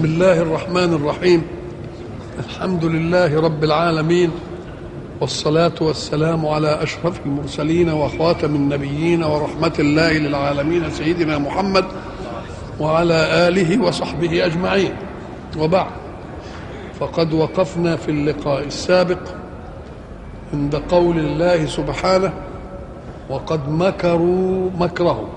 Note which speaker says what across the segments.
Speaker 1: بسم الله الرحمن الرحيم الحمد لله رب العالمين والصلاة والسلام على أشرف المرسلين وخاتم النبيين ورحمة الله للعالمين سيدنا محمد وعلى آله وصحبه أجمعين وبعد فقد وقفنا في اللقاء السابق عند قول الله سبحانه وقد مكروا مكرهم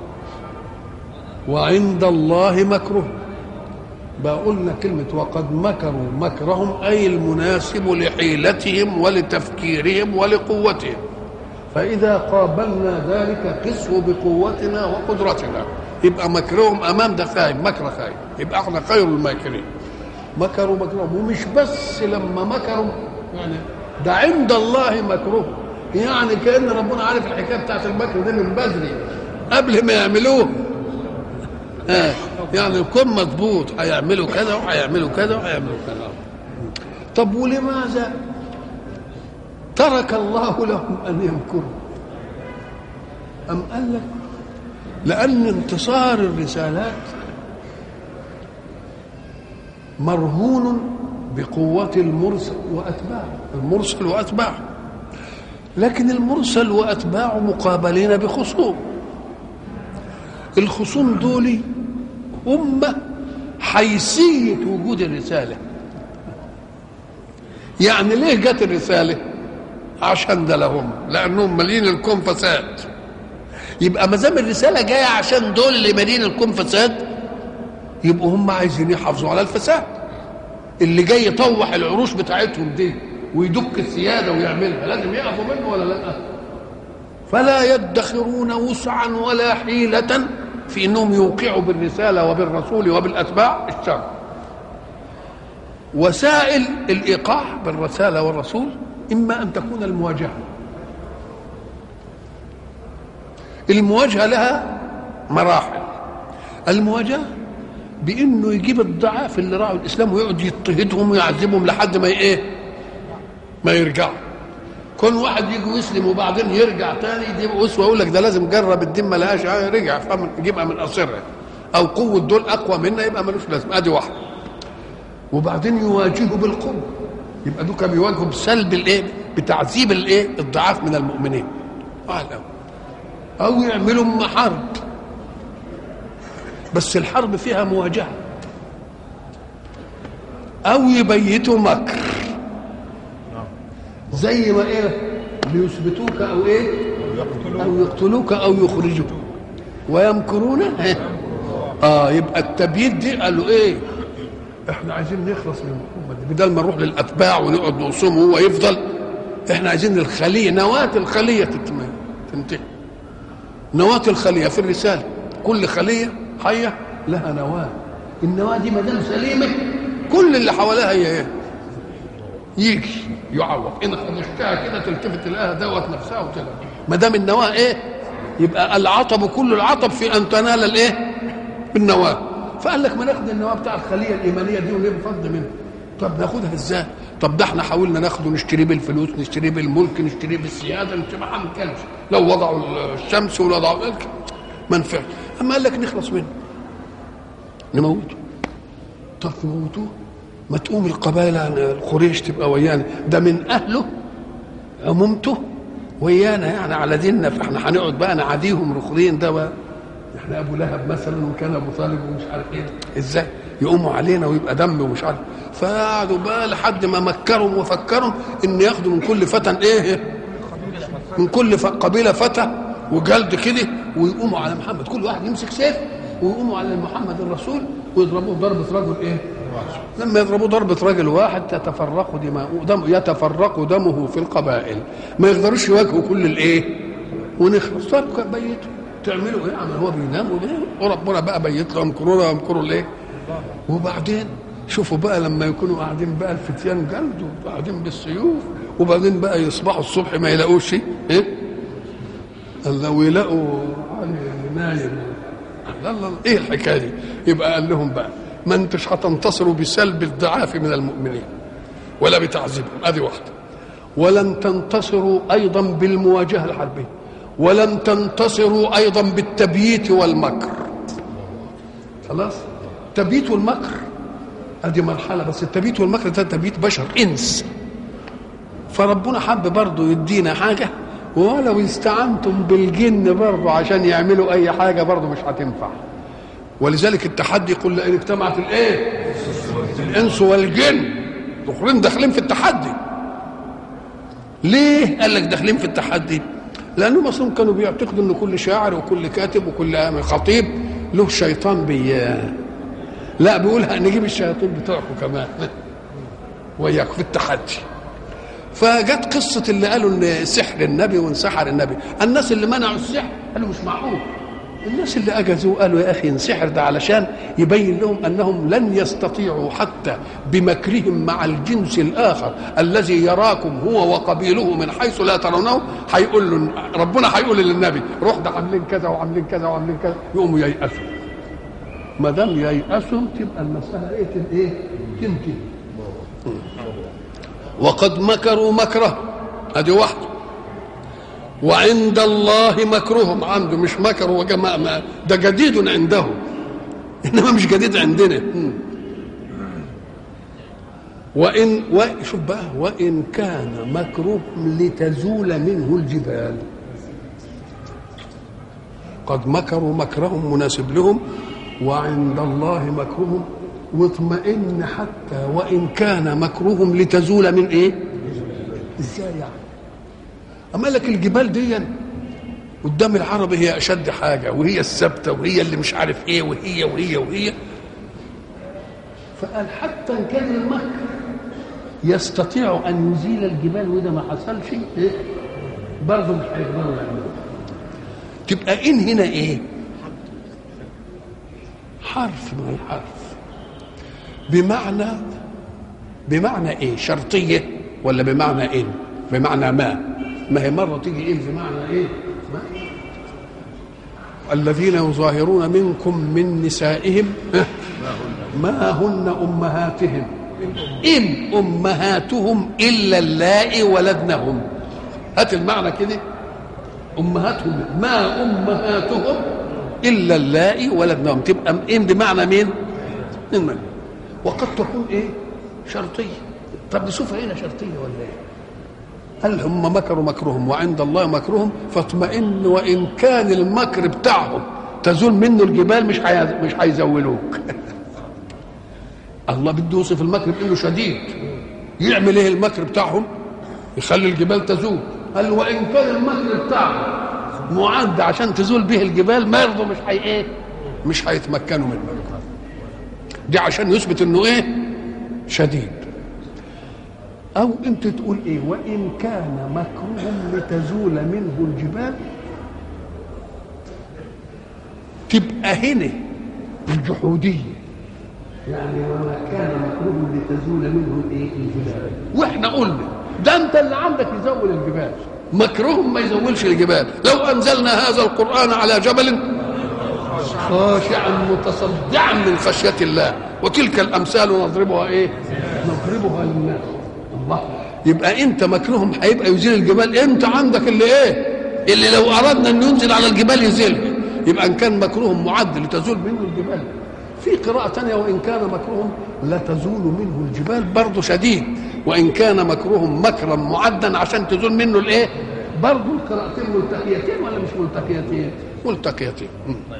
Speaker 1: وعند الله مكرهم بقولنا كلمة وقد مكروا مكرهم أي المناسب لحيلتهم ولتفكيرهم ولقوتهم فإذا قابلنا ذلك قسه بقوتنا وقدرتنا يبقى مكرهم أمام ده خايب مكر خايب يبقى احنا خير الماكرين مكروا مكرهم ومش بس لما مكروا يعني ده عند الله مكرهم يعني كأن ربنا عارف الحكاية بتاعت المكر دي من بدري قبل ما يعملوه آه. يعني يكون مضبوط هيعملوا كذا وهيعملوا كذا وهيعملوا كذا طب ولماذا ترك الله لهم ان يمكروا ام قال لك لان انتصار الرسالات مرهون بقوة المرسل وأتباعه المرسل وأتباعه لكن المرسل وأتباعه مقابلين بخصوم الخصوم دول هم حيثية وجود الرسالة يعني ليه جت الرسالة عشان ده لهم لأنهم مالين الكون فساد يبقى ما دام الرسالة جاية عشان دول اللي مالين الكون فساد يبقوا هم عايزين يحافظوا على الفساد اللي جاي يطوح العروش بتاعتهم دي ويدك السيادة ويعملها لازم يقفوا منه ولا لا فلا يدخرون وسعا ولا حيلة في انهم يوقعوا بالرساله وبالرسول وبالاتباع الشر وسائل الايقاع بالرساله والرسول اما ان تكون المواجهه المواجهه لها مراحل المواجهه بانه يجيب الضعاف اللي راعوا الاسلام ويقعد يضطهدهم ويعذبهم لحد ما ايه ما يرجعوا كل واحد يجي يسلم وبعدين يرجع تاني يجيب اسوه يقول لك ده لازم جرب الدين ما لهاش رجع يجيبها من قصرها او قوه دول اقوى منا يبقى ملوش لازمه ادي واحده وبعدين يواجهوا بالقوه يبقى دول كانوا بيواجهوا بسلب الايه بتعذيب الايه الضعاف من المؤمنين اعلم او يعملوا حرب بس الحرب فيها مواجهه او يبيتوا مكر زي ما ايه ليثبتوك او ايه او يقتلوك او يخرجوك ويمكرون اه يبقى التبييت دي قالوا ايه احنا عايزين نخلص من محمد بدل ما نروح للاتباع ونقعد نقسمه وهو يفضل احنا عايزين الخليه نواه الخليه تنتهي نواه الخليه في الرساله كل خليه حيه لها نواه النواه دي ما دام سليمه كل اللي حواليها هي ايه يجي يعوض ان خرجتها كده تلتفت تلاقيها دوت نفسها وتلعب ما دام النواه ايه يبقى العطب كل العطب في ان تنال الايه النواه فقال لك ما ناخد النواه بتاع الخليه الايمانيه دي ونفض منها طب ناخدها ازاي طب ده احنا حاولنا ناخده نشتريه بالفلوس نشتريه بالملك نشتريه بالسياده نشتريه ما كانش لو وضعوا الشمس ولا وضعوا ما نفعش اما قال لك نخلص منه نموته طب نموتوه ما تقوم القبائل قريش تبقى ويانا ده من اهله عمومته ويانا يعني على ديننا فاحنا هنقعد بقى نعاديهم رخرين ده بقى احنا ابو لهب مثلا وكان ابو طالب ومش عارف ايه ازاي يقوموا علينا ويبقى دم ومش عارف فقعدوا بقى لحد ما مكرهم وفكرهم ان ياخدوا من كل فتى ايه من كل قبيله فتى وجلد كده ويقوموا على محمد كل واحد يمسك سيف ويقوموا على محمد الرسول ويضربوه ضربه رجل ايه لما يضربوا ضربة رجل واحد تتفرق دماؤه دم يتفرق دمه في القبائل ما يقدروش يواجهوا كل الايه ونخلص طيب بيتوا تعملوا ايه عمل هو بينام وربنا بقى بيت له يمكرون ويمكروا الايه وبعدين شوفوا بقى لما يكونوا قاعدين بقى الفتيان جلد وقاعدين بالسيوف وبعدين بقى يصبحوا الصبح ما يلاقوش ايه لو يلاقوا علي نايم لا لا ايه الحكايه دي يبقى قال لهم بقى ما انتش هتنتصروا بسلب الضعاف من المؤمنين ولا بتعذيبهم ادي واحده ولن تنتصروا ايضا بالمواجهه الحربيه ولن تنتصروا ايضا بالتبييت والمكر خلاص التبييت والمكر ادي مرحله بس التبييت والمكر ده تبييت بشر انس فربنا حب برضه يدينا حاجه ولو استعنتم بالجن برضه عشان يعملوا اي حاجه برضه مش هتنفع ولذلك التحدي يقول لئن اجتمعت الايه الانس والجن الاخرين داخلين في التحدي ليه قال لك داخلين في التحدي لانهم اصلا كانوا بيعتقدوا ان كل شاعر وكل كاتب وكل خطيب له شيطان بي لا بيقول نجيب الشياطين بتوعكم كمان وياكم في التحدي فجت قصة اللي قالوا ان سحر النبي وانسحر النبي الناس اللي منعوا السحر قالوا مش معقول الناس اللي اجازوا قالوا يا اخي انسحر ده علشان يبين لهم انهم لن يستطيعوا حتى بمكرهم مع الجنس الاخر الذي يراكم هو وقبيله من حيث لا ترونه هيقول له ربنا هيقول للنبي روح ده عاملين كذا وعاملين كذا وعاملين كذا يقوموا ييأسوا ما دام ييأسوا تبقى المساله ايه ايه تنتهي وقد مكروا مكره ادي واحده وعند الله مكرهم عنده مش مكر هو جماعة ده جديد عنده انما مش جديد عندنا وان شوف بقى وان كان مكرهم لتزول منه الجبال قد مكروا مكرهم مناسب لهم وعند الله مكرهم واطمئن حتى وان كان مكرهم لتزول من ايه ازاي يعني اما لك الجبال دي قدام العرب هي اشد حاجه وهي الثابته وهي اللي مش عارف ايه وهي وهي وهي فقال حتى ان كان المكر يستطيع ان يزيل الجبال واذا ما حصلش إيه؟ برضه مش هيقدروا يعملوها تبقى ان هنا ايه حرف من الحرف بمعنى بمعنى ايه شرطيه ولا بمعنى ان بمعنى ما ما هي مرة تيجي إيه بمعنى إيه؟ ما الذين يظاهرون منكم من نسائهم ما هن أمهاتهم إن أمهاتهم إلا اللائي ولدنهم هات المعنى كده أمهاتهم ما أمهاتهم إلا اللائي ولدنهم تبقى إن بمعنى مين؟ من وقد تكون إيه؟ شرطية طب نشوفها هنا شرطية ولا إيه؟ قال هم مكروا مكرهم وعند الله مكرهم فاطمئن وان كان المكر بتاعهم تزول منه الجبال مش حي... مش هيزولوك الله بده يوصف المكر بانه شديد يعمل ايه المكر بتاعهم يخلي الجبال تزول قال وان كان المكر بتاعهم معد عشان تزول به الجبال ما يرضوا مش حي ايه مش هيتمكنوا منه دي عشان يثبت انه ايه شديد أو أنت تقول إيه وإن كان مكروه لتزول منه الجبال تبقى هنا الجحودية يعني وما كان مكروه لتزول منه الايه الجبال واحنا قلنا ده انت اللي عندك يزول الجبال مكروه ما يزولش الجبال لو انزلنا هذا القران على جبل خاشعا متصدعا من خشيه الله وتلك الامثال نضربها ايه نضربها للناس الله يبقى انت مكروهم هيبقى يزيل الجبال انت عندك اللي ايه اللي لو اردنا ان ينزل على الجبال يزيلها يبقى ان كان مكروهم معد لتزول منه الجبال في قراءة ثانية وإن كان مكروهم لا تزول منه الجبال برضه شديد وإن كان مكروهم مكرا معدا عشان تزول منه الإيه؟ برضه القراءتين ملتقيتين ولا مش ملتقيتين؟ ملتقيتين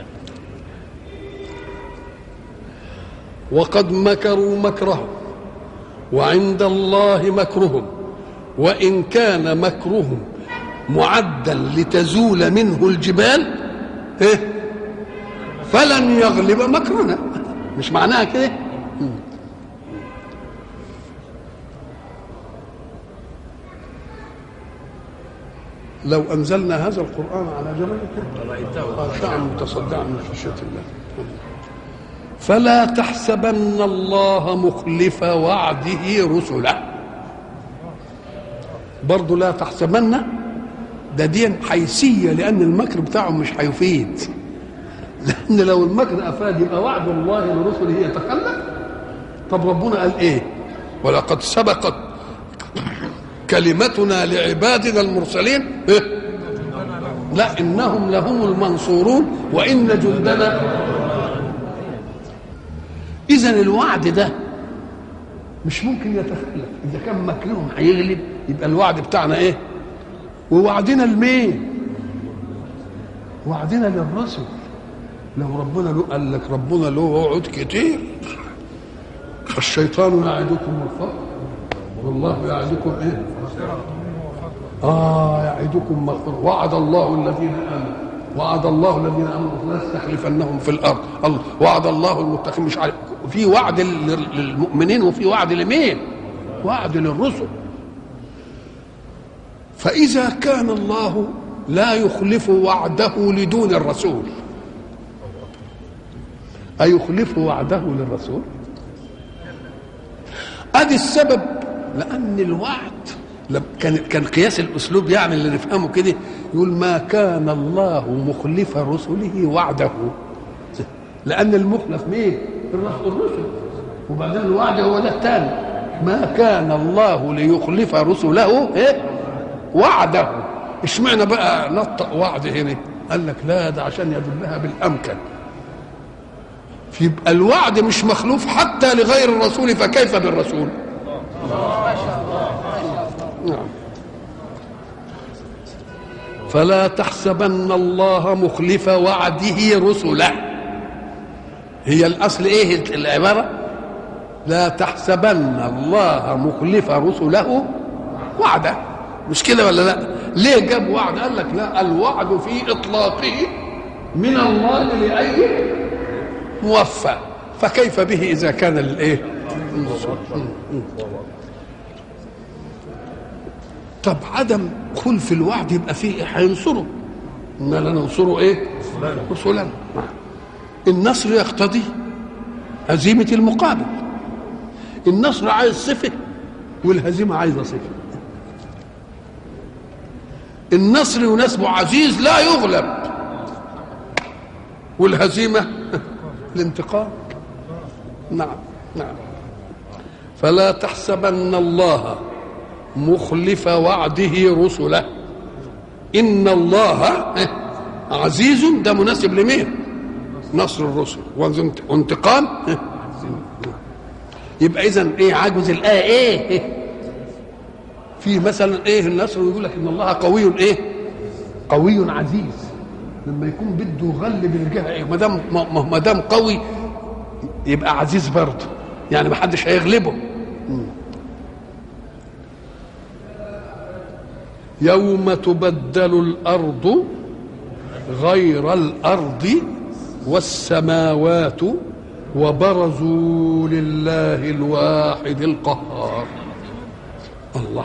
Speaker 1: وقد مكروا مكرهم وعند الله مكرهم وإن كان مكرهم معدا لتزول منه الجبال إيه؟ فلن يغلب مكرنا مش معناها كده لو انزلنا هذا القران على جبل خاشعا متصدعا من خشيه الله فلا تحسبن الله مخلف وعده رسله برضه لا تحسبن ده دي حيثيه لان المكر بتاعهم مش هيفيد لان لو المكر افاد يبقى وعد الله لرسله يتخلف طب ربنا قال ايه ولقد سبقت كلمتنا لعبادنا المرسلين إيه؟ لا انهم لهم المنصورون وان جندنا اذا الوعد ده مش ممكن يتخلف اذا كان مكرهم هيغلب يبقى الوعد بتاعنا ايه ووعدنا لمين وعدنا للرسل لو ربنا له قال لك ربنا له وعود كتير الشيطان يعدكم الفقر والله يعدكم ايه اه يعدكم مغفرة وعد الله الذين امنوا وعد الله الذين امنوا ليستخلفنهم في الارض الله وعد الله المتقين مش عارف في وعد للمؤمنين وفي وعد لمين وعد للرسل فاذا كان الله لا يخلف وعده لدون الرسول أيخلف وعده للرسول ادي السبب لان الوعد كان كان قياس الاسلوب يعني اللي نفهمه كده يقول ما كان الله مخلف رسله وعده لان المخلف مين الرسل وبعدين الوعد هو ده الثاني ما كان الله ليخلف رسله ايه وعده اشمعنى بقى نطق وعد هنا قال لك لا ده عشان يدلها بالامكن يبقى الوعد مش مخلوف حتى لغير الرسول فكيف بالرسول نعم فلا تحسبن الله مخلف وعده رسله هي الاصل ايه العباره لا تحسبن الله مخلف رسله وعده مش كده ولا لا ليه جاب وعد قال لك لا الوعد في اطلاقه من الله لاي موفى فكيف به اذا كان للايه طب عدم خلف الوعد يبقى فيه ايه هينصره ان لا ننصره ايه رسلا النصر يقتضي هزيمة المقابل النصر عايز صفة والهزيمة عايزة صفة النصر يناسبه عزيز لا يغلب والهزيمة الانتقام نعم نعم فلا تحسبن الله مخلف وعده رسله ان الله عزيز ده مناسب لمين نصر الرسل وانتقام يبقى اذا ايه عجز الايه ايه في مثلا ايه النصر ويقول لك ان الله قوي ايه قوي عزيز لما يكون بده يغلب الجهه ايه ما دام ما دام قوي يبقى عزيز برضه يعني ما حدش هيغلبه يوم تبدل الارض غير الارض والسماوات وبرزوا لله الواحد القهار الله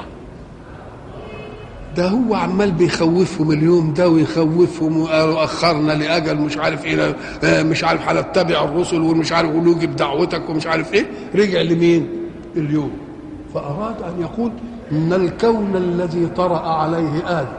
Speaker 1: ده هو عمال بيخوفهم اليوم ده ويخوفهم وقالوا اخرنا لاجل مش عارف ايه مش عارف هنتبع الرسل ومش عارف ونوجب دعوتك ومش عارف ايه رجع لمين؟ اليوم فاراد ان يقول ان الكون الذي طرا عليه ادم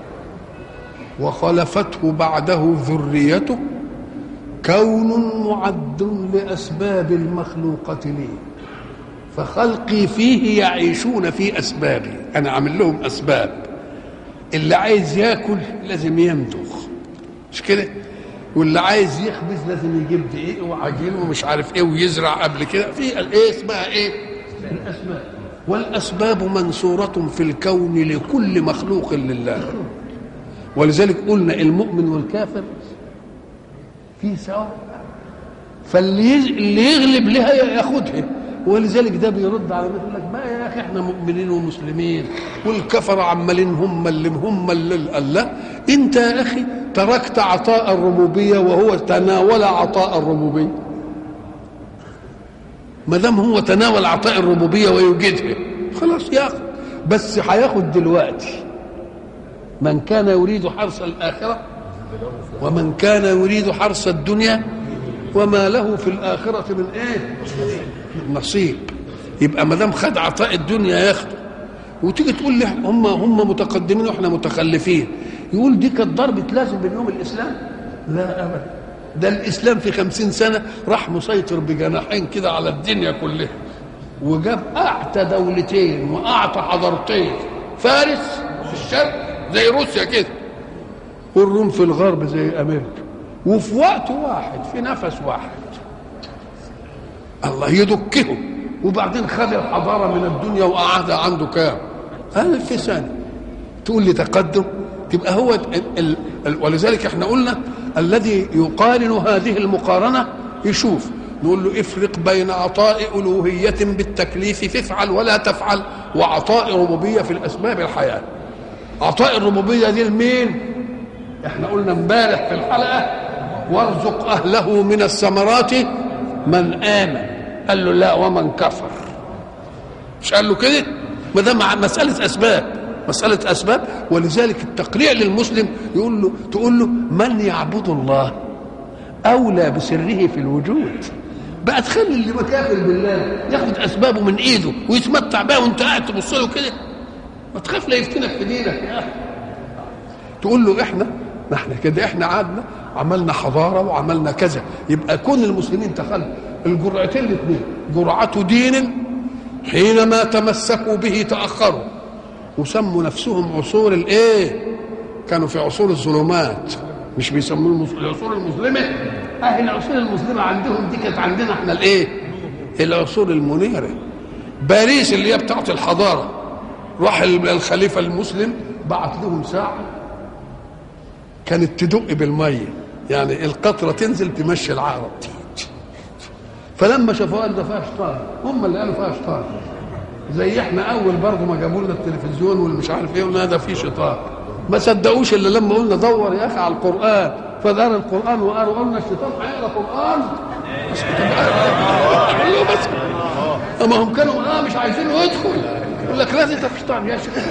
Speaker 1: وخلفته بعده ذريته كون معد لاسباب المخلوقه لي فخلقي فيه يعيشون في اسبابي انا عامل لهم اسباب اللي عايز ياكل لازم يمضغ مش كده واللي عايز يخبز لازم يجيب دقيق وعجين ومش عارف ايه ويزرع قبل كده في الايه اسمها ايه الاسباب والاسباب منصوره في الكون لكل مخلوق لله ولذلك قلنا المؤمن والكافر في سواء فاللي اللي يغلب لها ياخدها ولذلك ده بيرد على يقول لك ما يا اخي احنا مؤمنين ومسلمين والكفر عمالين هم اللي هم اللي الله انت يا اخي تركت عطاء الربوبيه وهو تناول عطاء الربوبيه ما دام هو تناول عطاء الربوبيه ويوجدها خلاص ياخد بس هياخد دلوقتي من كان يريد حرث الاخره ومن كان يريد حرث الدنيا وما له في الاخره من ايه نصيب يبقى ما دام خد عطاء الدنيا ياخده وتيجي تقول لي هم هم متقدمين واحنا متخلفين يقول دي كانت ضربه لازم من يوم الاسلام لا ابدا ده الاسلام في خمسين سنه راح مسيطر بجناحين كده على الدنيا كلها وجاب اعتى دولتين واعتى حضارتين فارس في الشرق زي روسيا كده والروم في الغرب زي امريكا وفي وقت واحد في نفس واحد الله يدكهم وبعدين خد الحضاره من الدنيا وقعدها عنده كام؟ ألف سنه تقول لي تقدم تبقى هو ال ال ال ولذلك احنا قلنا الذي يقارن هذه المقارنه يشوف نقول له افرق بين عطاء الوهيه بالتكليف فافعل ولا تفعل وعطاء ربوبيه في الاسباب الحياه عطاء الربوبيه دي لمين احنا قلنا امبارح في الحلقه وارزق اهله من الثمرات من امن قال له لا ومن كفر مش قال له كده ما ده مع مساله اسباب مسألة أسباب ولذلك التقريع للمسلم يقول له تقول له من يعبد الله أولى بسره في الوجود بقى تخلي اللي مكافر بالله ياخد أسبابه من إيده ويتمتع بها وأنت قاعد تبص له كده ما تخاف لا يفتنك في دينك يا أخي تقول له إحنا ما احنا كده احنا قعدنا عملنا حضاره وعملنا كذا يبقى كون المسلمين تخلوا الجرعتين الاثنين جرعه دين حينما تمسكوا به تاخروا وسموا نفسهم عصور الايه كانوا في عصور الظلمات مش بيسموه العصور المظلمه اه العصور المظلمه عندهم دي كانت عندنا احنا الايه العصور المنيره باريس اللي هي بتاعت الحضاره راح الخليفه المسلم بعت لهم ساعه كانت تدق بالميه يعني القطره تنزل تمشي العقرب فلما شافوها قال ده فيها شطار هم اللي قالوا فيها شطار زي احنا اول برضه ما جابوا لنا التلفزيون واللي مش عارف ايه قلنا ده فيه شيطان ما صدقوش الا لما قلنا دور يا اخي على القران فدار القران وقالوا قلنا الشيطان هيقرا قران بس بس اما هم كانوا اه مش عايزينه يدخل يقول لك لازم ده شيطان يا شيخ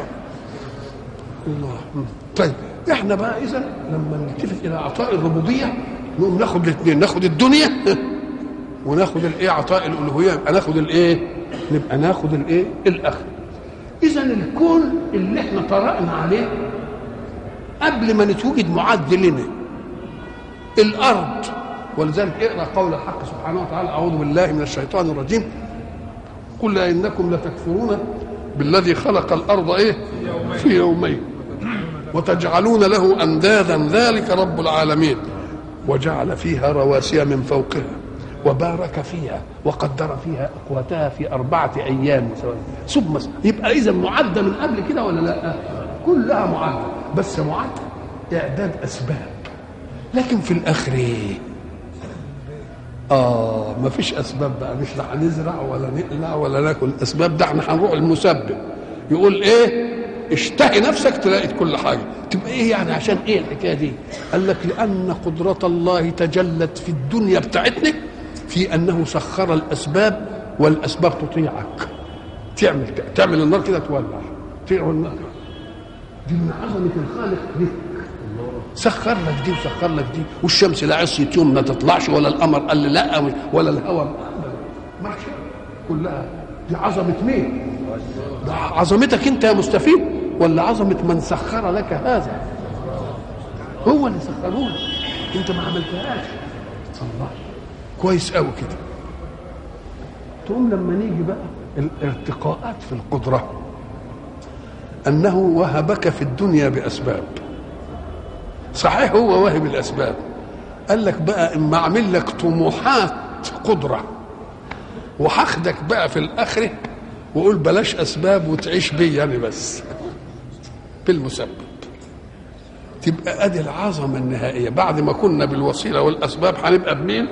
Speaker 1: الله طيب احنا بقى اذا لما نلتفت الى عطاء الربوبيه نقوم ناخد الاثنين ناخد الدنيا وناخد الايه عطاء الالوهيه يبقى ناخد الايه نبقى ناخد الايه الاخر اذا الكون اللي احنا طرقنا عليه قبل ما نتوجد معد لنا الارض ولذلك اقرا قول الحق سبحانه وتعالى اعوذ بالله من الشيطان الرجيم قل انكم لتكفرون بالذي خلق الارض ايه في يومين وتجعلون له اندادا ذلك رب العالمين وجعل فيها رواسي من فوقها وبارك فيها وقدر فيها اقواتها في اربعه ايام ثم يبقى اذا معده من قبل كده ولا لا؟ كلها معده بس معده اعداد اسباب لكن في الاخر ايه؟ اه ما فيش اسباب بقى مش لا هنزرع ولا نقلع ولا ناكل اسباب ده احنا هنروح المسبب يقول ايه؟ اشتهي نفسك تلاقي كل حاجه تبقى ايه يعني عشان ايه الحكايه دي؟ قال لك لان قدره الله تجلت في الدنيا بتاعتنا في انه سخر الاسباب والاسباب تطيعك تعمل تعمل النار كده تولع تطيع النار دي من عظمه الخالق لك سخر لك دي وسخر لك دي والشمس لا عصيت يوم ما تطلعش ولا القمر قال لي لا ولا الهواء ماشي كلها دي عظمه مين؟ ده عظمتك انت يا مستفيد ولا عظمه من سخر لك هذا؟ هو اللي سخره لك انت ما عملتهاش الله كويس قوي كده تقوم لما نيجي بقى الارتقاءات في القدرة أنه وهبك في الدنيا بأسباب صحيح هو واهب الأسباب قال لك بقى إما أعمل لك طموحات قدرة وهاخدك بقى في الآخرة وقول بلاش أسباب وتعيش بي يعني بس بالمسبب تبقى ادي العظمه النهائيه بعد ما كنا بالوسيله والاسباب هنبقى بمين؟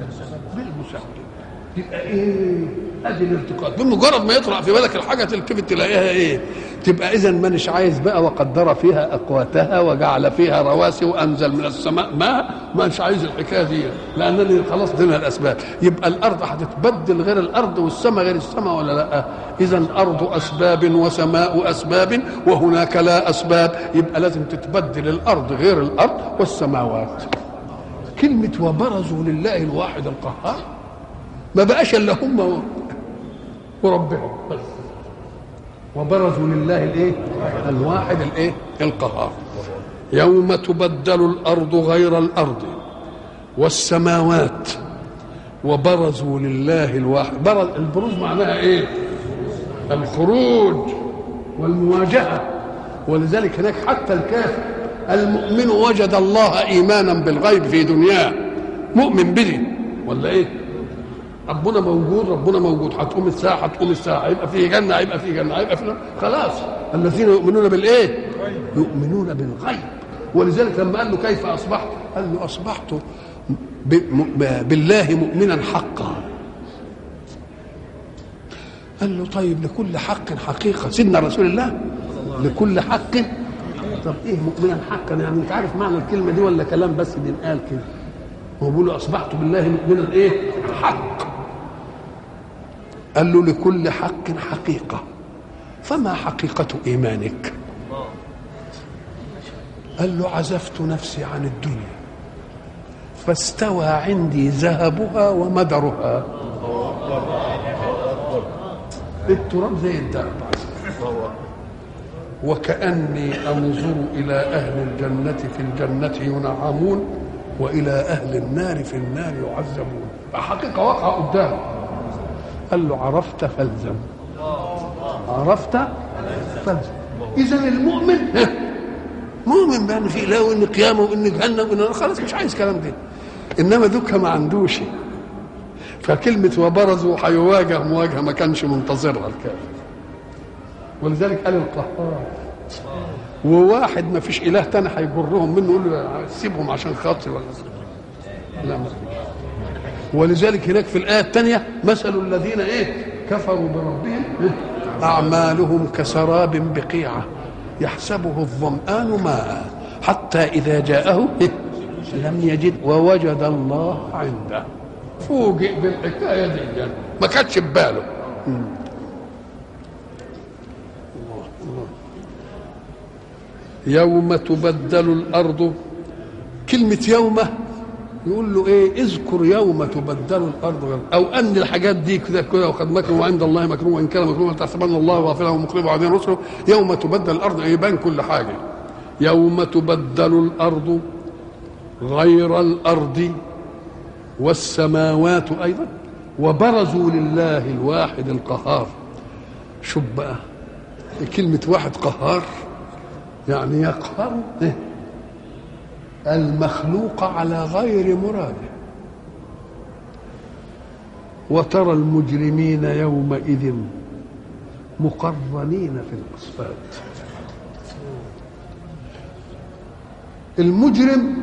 Speaker 1: يبقى ايه ادي الارتقاء بمجرد ما يطرح في بالك الحاجه تلتفت تلاقيها ايه تبقى اذا مانيش عايز بقى وقدر فيها اقواتها وجعل فيها رواسي وانزل من السماء ماء مانيش عايز الحكايه دي لانني خلاص ضمن الاسباب يبقى الارض هتتبدل غير الارض والسماء غير السماء ولا لا اذا الارض اسباب وسماء اسباب وهناك لا اسباب يبقى لازم تتبدل الارض غير الارض والسماوات كلمه وبرزوا لله الواحد القهار ما بقاش الا هم وربهم بس وبرزوا لله الايه الواحد الايه القهار يوم تبدل الارض غير الارض والسماوات وبرزوا لله الواحد برز البروز معناها ايه الخروج والمواجهه ولذلك هناك حتى الكافر المؤمن وجد الله ايمانا بالغيب في دنياه مؤمن به ولا ايه ربنا موجود ربنا موجود هتقوم الساعه هتقوم الساعه هيبقى فيه جنه هيبقى فيه جنه هيبقى فيه خلاص الذين يؤمنون بالايه؟ يؤمنون بالغيب ولذلك لما قال له كيف اصبحت؟ قال له اصبحت بالله مؤمنا حقا قال له طيب لكل حق حقيقه سيدنا رسول الله لكل حق طب ايه مؤمنا حقا يعني انت عارف معنى الكلمه دي ولا كلام بس بينقال كده هو بيقول اصبحت بالله مؤمنا ايه حق قال له لكل حق حقيقه فما حقيقه ايمانك قال له عزفت نفسي عن الدنيا فاستوى عندي ذهبها ومدرها التراب زي الدرب وكأني أنظر إلى أهل الجنة في الجنة ينعمون وإلى أهل النار في النار يعذبون حقيقة واقعة قدامه قال له عرفت فالزم عرفت فالزم إذا المؤمن مؤمن بأن في إله وإن قيامه وإن جهنم وإن خلاص مش عايز كلام ده إنما دوكا ما عندوش فكلمة وبرزوا هيواجه مواجهة ما كانش منتظرها الكافر ولذلك قال القهار وواحد ما فيش اله تاني هيجرهم منه يقول له سيبهم عشان خاطري ولا لا ما فيش ولذلك هناك في الايه الثانيه مثل الذين ايه كفروا بربهم اعمالهم كسراب بقيعه يحسبه الظمآن ماء حتى اذا جاءه لم يجد ووجد الله عنده فوجئ بالحكايه دي ما كانتش بباله يوم تبدل الارض كلمه يوم يقول له ايه اذكر يوم تبدل الارض غير او ان الحاجات دي كده كده وقد مكروا وعند الله مكروه وان كان مكروه تحسبن الله غافلا ومقربا وبعدين رسله يوم تبدل الارض يبان كل حاجه يوم تبدل الارض غير الارض والسماوات ايضا وبرزوا لله الواحد القهار شوف بقى كلمه واحد قهار يعني يقهر المخلوق على غير مراده وترى المجرمين يومئذ مقرنين في الاصفاد المجرم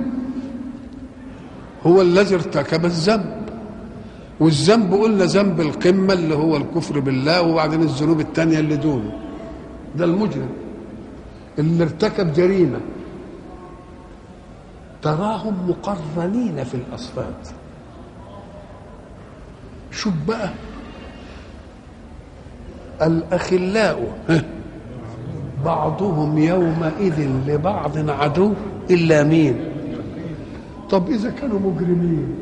Speaker 1: هو الذي ارتكب الذنب والذنب قلنا ذنب القمه اللي هو الكفر بالله وبعدين الذنوب الثانيه اللي دونه ده المجرم اللي ارتكب جريمه تراهم مقرنين في الاصفاد شوف بقى الاخلاء بعضهم يومئذ لبعض عدو الا مين طب اذا كانوا مجرمين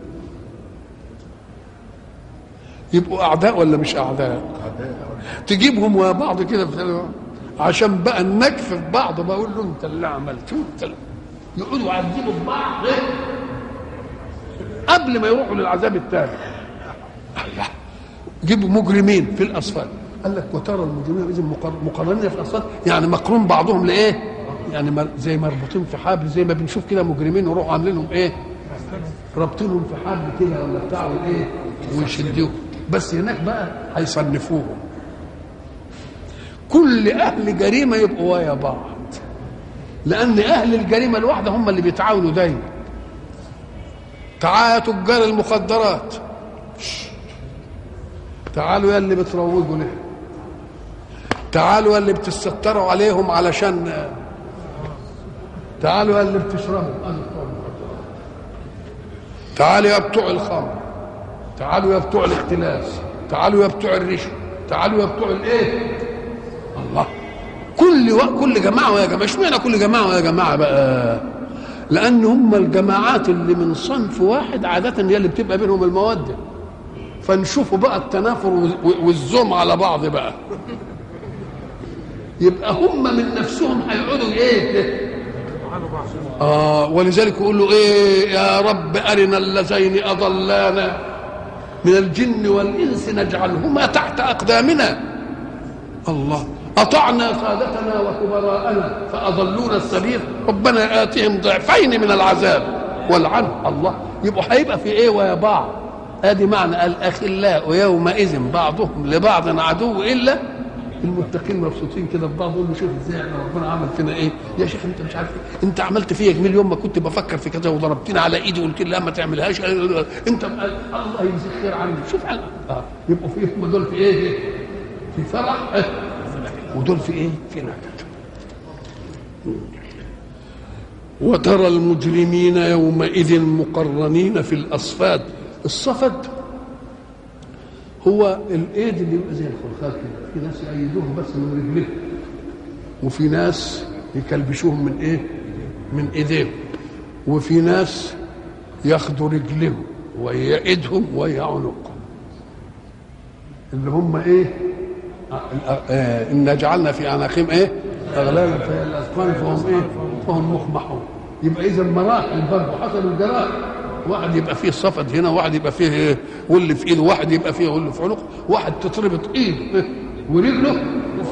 Speaker 1: يبقوا اعداء ولا مش اعداء تجيبهم ويا بعض كده عشان بقى النكف في بعض بقول له انت اللي عملته انت اللي يقعدوا يعذبوا في بعض قبل ما يروحوا للعذاب الثاني الله جيبوا مجرمين في الاصفاد قال لك وترى المجرمين اذا مقرنين في الاصفاد يعني مقرون بعضهم لايه؟ يعني زي مربوطين في حبل زي ما بنشوف كده مجرمين يروحوا عاملينهم ايه؟ رابطينهم في حبل كده ولا بتاع وايه؟ ويشدوهم بس هناك بقى هيصنفوهم كل اهل جريمه يبقوا ويا بعض لان اهل الجريمه الواحده هم اللي بيتعاونوا دايما تعالوا يا تجار المخدرات تعالوا يا اللي بتروجوا له تعالوا يا اللي بتستروا عليهم علشان تعالوا يا اللي بتشربوا تعالوا يا بتوع الخمر تعالوا يا بتوع الاختلاس تعالوا يا بتوع الرشوه تعالوا يا بتوع الايه الله كل و... كل جماعه ويا جماعه اشمعنى كل جماعه ويا جماعه بقى لان هم الجماعات اللي من صنف واحد عاده هي اللي بتبقى بينهم الموده فنشوفوا بقى التنافر والزوم على بعض بقى يبقى هم من نفسهم هيقعدوا ايه اه ولذلك يقول له ايه يا رب ارنا اللذين اضلانا من الجن والانس نجعلهما تحت اقدامنا الله أطعنا سادتنا وكبراءنا فأضلونا السبيل ربنا آتهم ضعفين من العذاب والعن الله يبقوا هيبقى في إيه ويا بعض ادي معنى الاخلاء يومئذ بعضهم لبعض عدو الا المتقين مبسوطين كده في بعض يقول له شوف ازاي احنا ربنا عمل فينا ايه يا شيخ انت مش عارف إيه؟ انت عملت فيا جميل يوم ما كنت بفكر في كذا وضربتني على ايدي وقلت لي لا ما تعملهاش انت الله يجزيك خير عني شوف على اه يبقوا في هم دول في ايه في فرح اه ودول في ايه في نكد وترى المجرمين يومئذ مقرنين في الاصفاد الصفد هو الايد اللي يبقى زي الخلخال كده في ناس يأيدوه بس من رجلهم وفي ناس يكلبشوهم من ايه من ايديهم وفي ناس ياخدوا رجلهم ويا ايدهم ويا عنقهم اللي هم ايه آه إن جعلنا في أعناقهم إيه؟ أغلالا فهي الأذقان فهم إيه؟ فهم مخمحون يبقى إذا مراحل برضه حسب الجراح واحد يبقى فيه صفد هنا واحد يبقى فيه إيه؟ ول في ايده واحد يبقى فيه ول في عنقه واحد تتربط ايده إيه؟ ورجله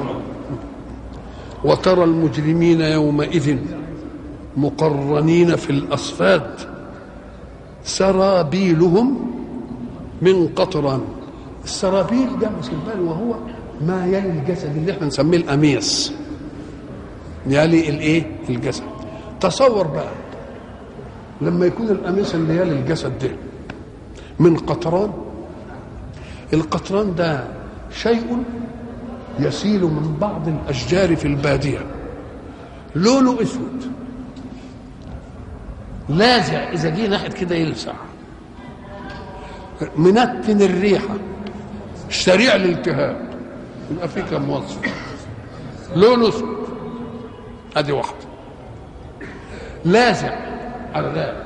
Speaker 1: وترى المجرمين يومئذ مقرنين في الاصفاد سرابيلهم من قطران السرابيل ده مسلمان وهو ما يلي الجسد اللي احنا نسميه الاميس يلي الايه الجسد تصور بقى لما يكون القميص اللي يلي الجسد ده من قطران القطران ده شيء يسيل من بعض الاشجار في الباديه لونه اسود لازع اذا جه ناحيه كده يلسع منتن الريحه سريع الالتهاب يبقى في كم وصف لونه اسود ادي واحده لازع على ذلك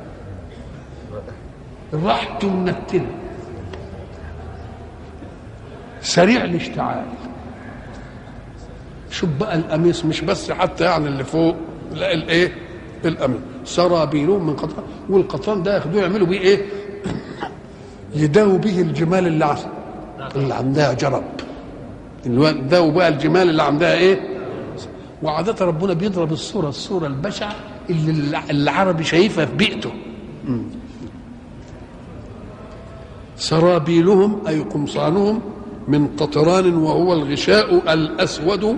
Speaker 1: راحته منتنه سريع الاشتعال شوف بقى القميص مش بس حتى يعني اللي فوق لا الايه القميص سرابيلهم من قطران والقطران ده ياخدوه يعملوا بيه ايه يداووا به الجمال اللي عس... اللي عندها جرب يداووا بقى الجمال اللي عندها ايه وعادة ربنا بيضرب الصورة الصورة البشعة اللي العربي شايفها في بيئته سرابيلهم أي قمصانهم من قطران وهو الغشاء الأسود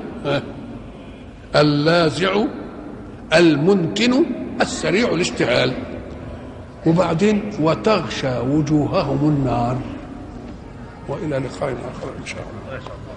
Speaker 1: اللازع المنتن السريع الاشتعال وبعدين وتغشى وجوههم النار والى لقاء اخر ان شاء الله